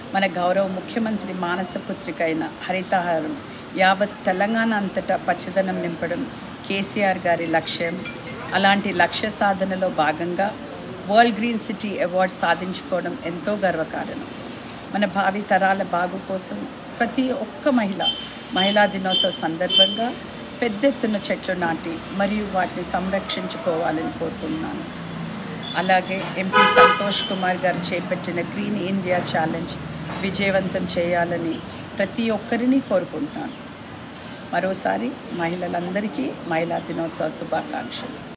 మన గౌరవ ముఖ్యమంత్రి మానస పుత్రిక అయిన హరితహారం యావత్ తెలంగాణ అంతటా పచ్చదనం నింపడం కేసీఆర్ గారి లక్ష్యం అలాంటి లక్ష్య సాధనలో భాగంగా వరల్డ్ గ్రీన్ సిటీ అవార్డు సాధించుకోవడం ఎంతో గర్వకారణం మన భావి తరాల బాగు కోసం ప్రతి ఒక్క మహిళ మహిళా దినోత్సవ సందర్భంగా పెద్ద ఎత్తున చెట్లు నాటి మరియు వాటిని సంరక్షించుకోవాలని కోరుకుంటున్నాను అలాగే ఎంపీ సంతోష్ కుమార్ గారు చేపట్టిన గ్రీన్ ఇండియా ఛాలెంజ్ విజయవంతం చేయాలని ప్రతి ఒక్కరిని కోరుకుంటున్నాను మరోసారి మహిళలందరికీ మహిళా దినోత్సవ శుభాకాంక్షలు